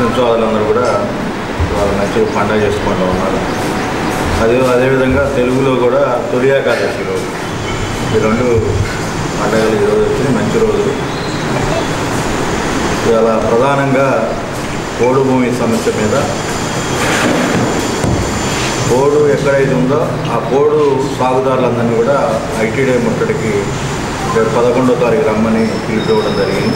ముస్లిం సోదరులందరూ కూడా వాళ్ళు మంచిగా పండగ చేసుకుంటూ ఉన్నారు అదే అదేవిధంగా తెలుగులో కూడా తొలి ఏకాదశి రోజు ఈ రెండు పండగలు ఈరోజు వచ్చినాయి మంచి రోజులు ఇవాళ ప్రధానంగా పోడు భూమి సమస్య మీద పోడు ఎక్కడైతే ఉందో ఆ పోడు సాగుదారులందరినీ కూడా ఐటీడీ ముట్టడికి రేపు పదకొండో తారీఖు రమ్మని పిలిపివ్వడం జరిగింది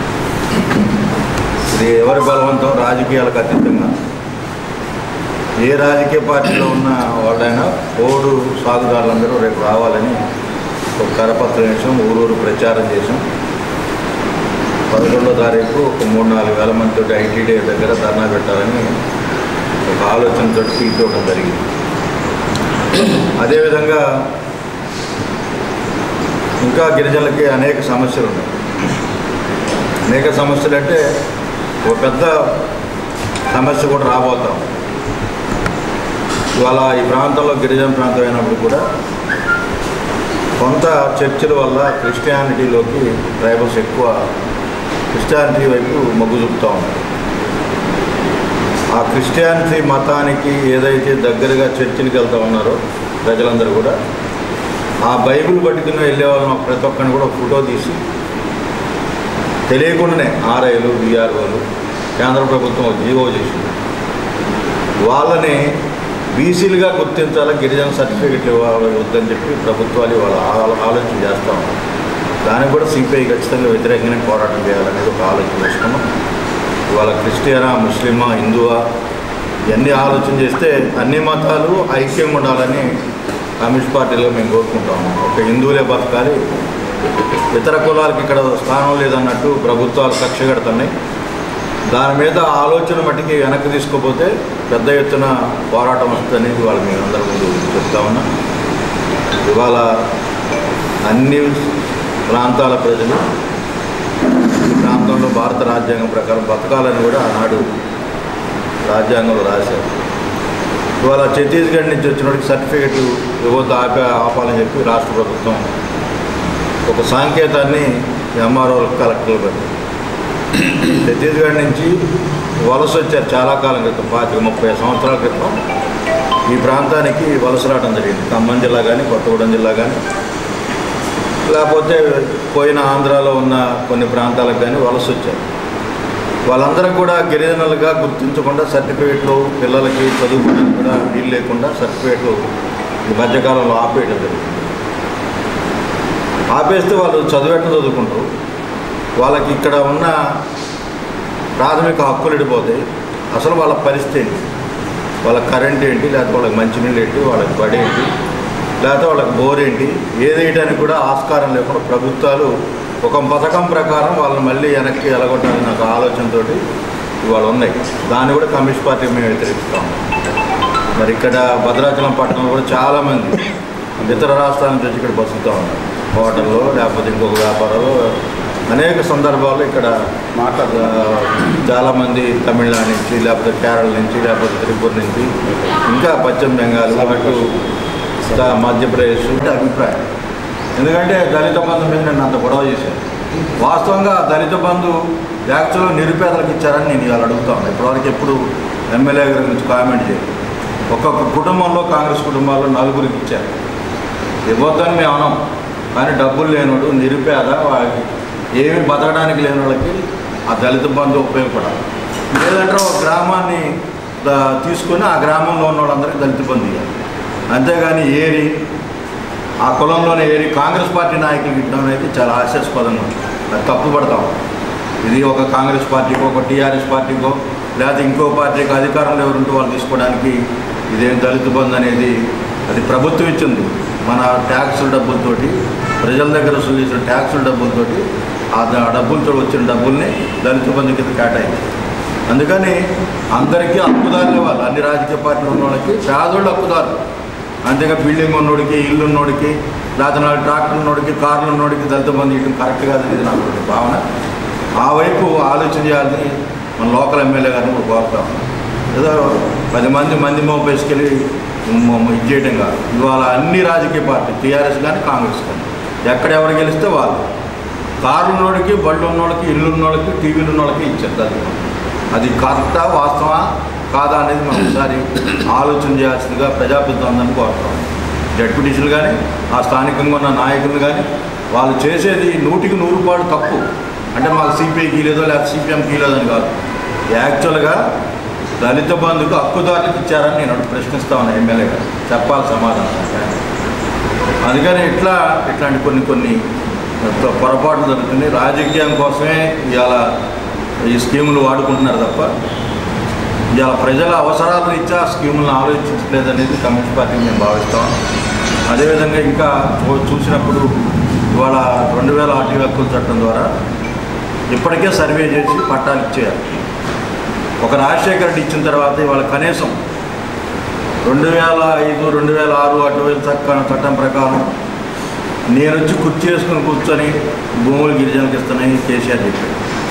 ఇది ఎవరి బలవంతం రాజకీయాలకు అతీతంగా ఏ రాజకీయ పార్టీలో ఉన్న వాళ్ళైనా పోడు సాగుదారులందరూ రేపు రావాలని ఒక కరపత్రం వేసాం ఊరూరు ప్రచారం చేసాం పదకొండో తారీఖు ఒక మూడు నాలుగు వేల మందితో ఐటీడీ దగ్గర ధర్నా పెట్టాలని ఒక ఆలోచనతో తీసుకోవడం జరిగింది అదేవిధంగా ఇంకా గిరిజనులకి అనేక సమస్యలు ఉన్నాయి అనేక సమస్యలు అంటే ఒక పెద్ద సమస్య కూడా రాబోతాం ఇవాళ ఈ ప్రాంతంలో గిరిజన ప్రాంతం అయినప్పుడు కూడా కొంత చర్చిల వల్ల క్రిస్టియానిటీలోకి ట్రైబల్స్ ఎక్కువ క్రిస్టియానిటీ వైపు మొగ్గు చూపుతూ ఉన్నారు ఆ క్రిస్టియానిటీ మతానికి ఏదైతే దగ్గరగా చర్చిలకు వెళ్తూ ఉన్నారో ప్రజలందరూ కూడా ఆ బైబిల్ పట్టుకుని వెళ్ళే వాళ్ళని ప్రతి ఒక్కరిని కూడా ఫోటో తీసి తెలియకుండానే ఆర్ఐలు విఆర్ఓలు కేంద్ర ప్రభుత్వం ఒక జీవో చేసింది వాళ్ళని బీసీలుగా గుర్తించాలి గిరిజన సర్టిఫికెట్లు ఇవ్వాలి వద్దని చెప్పి ప్రభుత్వాలు ఇవాళ ఆ- ఆలోచన చేస్తూ ఉన్నాయి దానికి కూడా సిపిఐ ఖచ్చితంగా వ్యతిరేకంగానే పోరాటం చేయాలనేది ఒక ఆలోచన చేసుకున్నాం ఇవాళ క్రిస్టియనా ముస్లిమా హిందువా ఇవన్నీ ఆలోచన చేస్తే అన్ని మతాలు ఐక్యంగా ఉండాలని కమ్యూనిస్ట్ పార్టీలో మేము కోరుకుంటాము ఒక హిందువులే బతకాలి ఇతర కులాలకు ఇక్కడ స్థానం లేదన్నట్టు ప్రభుత్వాలు కక్ష కడుతున్నాయి దాని మీద ఆలోచన మట్టికి వెనక్కి తీసుకుపోతే పెద్ద ఎత్తున పోరాటం వస్తుందని ఇవాళ మేము అందరి ముందు చెప్తా ఉన్నా ఇవాళ అన్ని ప్రాంతాల ప్రజలు ఈ ప్రాంతంలో భారత రాజ్యాంగం ప్రకారం బతకాలని కూడా ఆనాడు రాజ్యాంగంలో రాశారు ఇవాళ ఛత్తీస్గఢ్ నుంచి వచ్చినోడికి సర్టిఫికెట్లు ఇవ్వద్దు ఆపే ఆపాలని చెప్పి రాష్ట్ర ప్రభుత్వం ఒక సాంకేతాన్ని ఎంఆర్ఓ కలెక్టర్లు పెట్టారు ఛత్తీస్గఢ్ నుంచి వలస వచ్చారు చాలా కాలం క్రితం పాతిక ముప్పై సంవత్సరాల క్రితం ఈ ప్రాంతానికి వలస రావడం జరిగింది ఖమ్మం జిల్లా కానీ కొత్తగూడెం జిల్లా కానీ లేకపోతే పోయిన ఆంధ్రాలో ఉన్న కొన్ని ప్రాంతాలకు కానీ వలస వచ్చారు వాళ్ళందరూ కూడా గిరిజనులుగా గుర్తించకుండా సర్టిఫికేట్లు పిల్లలకి చదువుకోవడానికి కూడా వీలు లేకుండా సర్టిఫికేట్లు ఈ మధ్యకాలంలో ఆపేయడం జరిగింది ఆపేస్తే వాళ్ళు చదివేట్టు చదువుకుంటారు వాళ్ళకి ఇక్కడ ఉన్న ప్రాథమిక హక్కులు ఇడిపోతాయి అసలు వాళ్ళ పరిస్థితి ఏంటి వాళ్ళ కరెంట్ ఏంటి లేకపోతే వాళ్ళకి మంచినీళ్ళు ఏంటి వాళ్ళకి బడి ఏంటి లేకపోతే వాళ్ళకి బోర్ ఏంటి ఏది వేయడానికి కూడా ఆస్కారం లేకుండా ప్రభుత్వాలు ఒక పథకం ప్రకారం వాళ్ళని మళ్ళీ వెనక్కి ఎలగొట్టాలని నాకు ఆలోచనతో ఇవాళ ఉన్నాయి దాన్ని కూడా కమ్యూనిస్ట్ పార్టీ మేము వ్యతిరేకిస్తాం మరి ఇక్కడ భద్రాచలం పట్టణంలో కూడా చాలామంది ఇతర రాష్ట్రాల నుంచి వచ్చి ఇక్కడ బతుకుతూ ఉన్నారు హోటల్లో లేకపోతే ఇంకొక వ్యాపారాలు అనేక సందర్భాల్లో ఇక్కడ మాట్లాడ చాలామంది తమిళనాడు నుంచి లేకపోతే కేరళ నుంచి లేకపోతే త్రిపుర నుంచి ఇంకా పశ్చిమ బెంగాల్ అటు త- మధ్యప్రదేశ్ అంటే అభిప్రాయం ఎందుకంటే దళిత బంధు మీద నేను అంత గొడవ చేశాను వాస్తవంగా దళిత బంధు యాక్చువల్గా నిరుపేదలకు ఇచ్చారని నేను ఇవాళ అడుగుతాను ఇప్పటివరకు ఎప్పుడు ఎమ్మెల్యే గారి గురించి కామెంట్ చేయను ఒక్కొక్క కుటుంబంలో కాంగ్రెస్ కుటుంబాల్లో నలుగురికి ఇచ్చారు ఇవ్వద్దని మేము అనం కానీ డబ్బులు లేనోడు నిరుపేద వాడికి ఏమి బతకడానికి లేని వాళ్ళకి ఆ దళిత బంధు ఉపయోగపడాలి లేదంటే ఒక గ్రామాన్ని ద- తీసుకొని ఆ గ్రామంలో ఉన్న వాళ్ళందరికీ దళిత బంధు ఇవ్వాలి అంతేగాని ఏరి ఆ కులంలోనే ఏరి కాంగ్రెస్ పార్టీ నాయకులకి ఇవ్వడం అనేది చాలా హాస్యాస్పదంగా ఉంది అది తప్పు పడతాం ఇది ఒక కాంగ్రెస్ పార్టీకో ఒక టీఆర్ఎస్ పార్టీకో లేకపోతే ఇంకో పార్టీకి అధికారంలో ఎవరుంటే వాళ్ళు తీసుకోవడానికి ఇదేం దళిత బంధు అనేది అది ప్రభుత్వం ఇచ్చింది మన ట్యాక్సుల డబ్బులతోటి ప్రజల దగ్గర వసూలు చేసిన ట్యాక్సుల డబ్బులతోటి ఆ ద- ఆ డబ్బులతో వచ్చిన డబ్బుల్ని దళిత బంధు కింద కేటాయింది అందుకని అందరికీ హక్కుదారులు వాళ్ళు అన్ని రాజకీయ పార్టీలు ఉన్న వాళ్ళకి పేదోళ్ళు హక్కుదారులు అంతేగా బిల్డింగ్ ఉన్నోడికి ఇల్లు ఉన్నోడికి లేకపోతే నాలుగు ట్రాక్టర్ ఉన్నోడికి కార్లు ఉన్నోడికి దళిత బంధు ఇవ్వడం కరెక్ట్ కాదనేది నాకు ఒక భావన ఆ వైపు ఆలోచన చేయాలని మన లోకల్ ఎమ్మెల్యే గారిని కూడా కోరుతాం ఏదో పది మంది మంది మోపేసుకెళ్ళి మ- మ- ఇది చేయడం కాదు ఇవాళ అన్ని రాజకీయ పార్టీ టీఆర్ఎస్ కానీ కాంగ్రెస్ కానీ ఎక్కడ ఎవరు గెలిస్తే వాళ్ళు కారు ఉన్నోడికి బళ్ళు ఉన్నోడికి ఇల్లు ఉన్నోడికి టీవీలు ఉన్నోడికి ఇచ్చారు దళిత బంధు అది కరెక్టా వాస్తవా కాదా అనేది మనం ఒకసారి ఆలోచన చేయాల్సిందిగా ప్రజాప్రతినిధులను కోరుతాం జడ్పీటీసీలు కానీ ఆ స్థానికంగా ఉన్న నాయకులు కానీ వాళ్ళు చేసేది నూటికి నూరు పాటు తప్పు అంటే మాకు సిపిఐకి లేదో లేకపోతే సిపిఎంకి లేదని కాదు యాక్చువల్గా దళిత బంధుకు హక్కుదారులకు ఇచ్చారని నేను ఒకటి ప్రశ్నిస్తా ఉన్నాను ఎమ్మెల్యేగా చెప్పాలి సమాధానం అందుకని ఇట్లా ఇట్లాంటి కొన్ని కొన్ని పొరపాట్లు జరుగుతున్నాయి రాజకీయం కోసమే ఇవాళ ఈ స్కీములు వాడుకుంటున్నారు తప్ప ఇవాళ ప్రజల అవసరాల రీత్యా స్కీములను ఆలోచించలేదనేది కమ్యూనిస్ట్ పార్టీ మేము భావిస్తాం అదేవిధంగా ఇంకా చూ- చూసినప్పుడు ఇవాళ రెండు వేల ఆర్టీ హక్కుల చట్టం ద్వారా ఇప్పటికే సర్వే చేసి పట్టాలు ఇచ్చేయాలి ఒక రాజశేఖర రెడ్డి ఇచ్చిన తర్వాత ఇవాళ కనీసం రెండు వేల ఐదు రెండు వేల ఆరు అటువేల చట్టం చట్టం ప్రకారం నేను వచ్చి కుర్చీ వేసుకుని కూర్చొని భూములు గిరిజనులకు ఇస్తున్నాయి కేసీఆర్ చెప్పాడు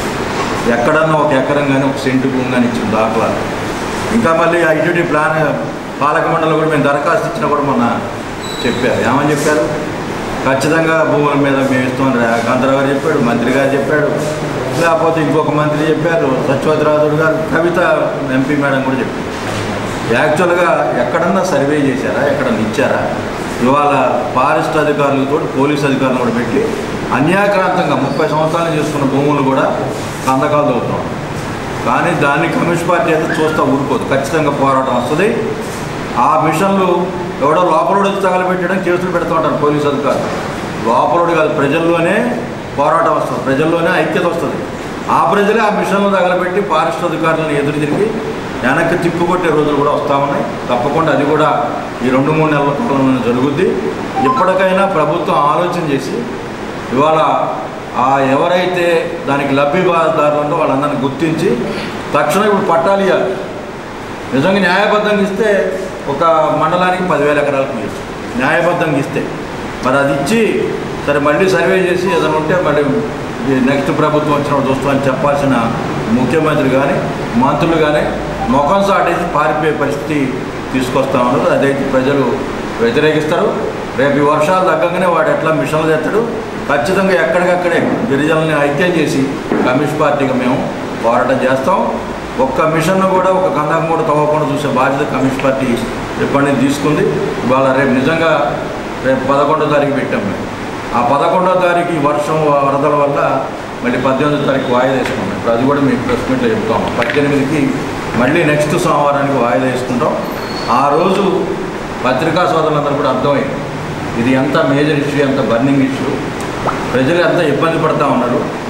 ఎక్కడన్నా ఒక ఎకరం కానీ ఒక సెంటు భూమి కానీ ఇచ్చిన దాఖలా ఇంకా మళ్ళీ ఐటీడీ ప్లాన్ పాలక మండలి కూడా మేము దరఖాస్తు ఇచ్చినా కూడా మొన్న చెప్పారు ఏమని చెప్పారు ఖచ్చితంగా భూముల మీద మేము ఇస్తామని రా- కాంతారావు గారు చెప్పాడు మంత్రి గారు చెప్పాడు లేకపోతే ఇంకొక మంత్రి చెప్పారు సత్యవతిరాజుడు గారు కవిత ఎంపీ మేడం కూడా చెప్పారు యాక్చువల్గా ఎక్కడన్నా సర్వే చేశారా ఎక్కడన్నా ఇచ్చారా ఇవాళ ఫారెస్ట్ అధికారులతో పోలీస్ అధికారులు కూడా పెట్టి అన్యాక్రాంతంగా ముప్పై సంవత్సరాలు చేసుకున్న భూములు కూడా కందకాలు అవుతున్నాం కానీ దాన్ని కమ్యూనిస్ట్ పార్టీ అయితే చూస్తూ ఊరుకోదు ఖచ్చితంగా పోరాటం వస్తుంది ఆ మిషన్లు ఎవడో లోపలోడు వచ్చి తగలబెట్టడం కేసులు పెడుతూ ఉంటారు పోలీసు అధికారులు లోపలోడు కాదు ప్రజల్లోనే పోరాటం వస్తుంది ప్రజల్లోనే ఐక్యత వస్తుంది ఆ ప్రజలే ఆ మిషన్లు తగలబెట్టి ఫారెస్ట్ అధికారులను ఎదురు తిరిగి వెనక్కి తిప్పుకొట్టే రోజులు కూడా వస్తూ ఉన్నాయి తప్పకుండా అది కూడా ఈ రెండు మూడు నెలల కాలంలో జరుగుద్ది ఇప్పటికైనా ప్రభుత్వం ఆలోచన చేసి ఇవాళ ఆ ఎవరైతే దానికి లబ్ధిదారులు ఉందో వాళ్ళందరినీ గుర్తించి తక్షణం ఇప్పుడు పట్టాలు ఇవ్వాలి నిజంగా న్యాయబద్ధంగా ఇస్తే ఒక మండలానికి పదివేల ఎకరాలకు ఇవ్వచ్చు న్యాయబద్ధంగా ఇస్తే మరి అది ఇచ్చి సరే మళ్ళీ సర్వే చేసి ఏదైనా ఉంటే మళ్ళీ ఈ నెక్స్ట్ ప్రభుత్వం వచ్చినప్పుడు చూస్తామని చెప్పాల్సిన ముఖ్యమంత్రి కానీ మంత్రులు కానీ ముఖం సాటేసి పారిపోయే పరిస్థితి తీసుకొస్తా ఉన్నారు అదైతే ప్రజలు వ్యతిరేకిస్తారు రేపు ఈ వర్షాలు తగ్గగానే వాడు ఎట్లా మిషన్లు తెస్తాడు ఖచ్చితంగా ఎక్కడికక్కడే గిరిజనుల్ని ఐక్యం చేసి కమ్యూనిస్ట్ పార్టీగా మేము పోరాటం చేస్తాం ఒక్క మిషన్ను కూడా ఒక గంధం కూడా తవ్వకుండా చూసే బాధ్యత కమ్యూనిస్ట్ పార్టీ ఎప్పటి నుంచి తీసుకుంది ఇవాళ రేపు నిజంగా రేపు పదకొండో తారీఖు పెట్టాం మేము ఆ పదకొండో తారీఖు ఈ వర్షం వరదల వల్ల మళ్ళీ పద్దెనిమిదో తారీఖు వాయిదా వేసుకున్నాం ఇప్పుడు అది కూడా మీకు ప్రెస్ మీట్లో చెప్తాం పద్దెనిమిదికి మళ్ళీ నెక్స్ట్ సోమవారానికి వాయిదా వేసుకుంటాం ఆ రోజు పత్రికా సోదరులందరూ కూడా అర్థమైంది ఇది ఎంత మేజర్ ఇష్యూ ఎంత బర్నింగ్ ఇష్యూ ప్రజలు ఎంత ఇబ్బంది పడతా ఉన్నారు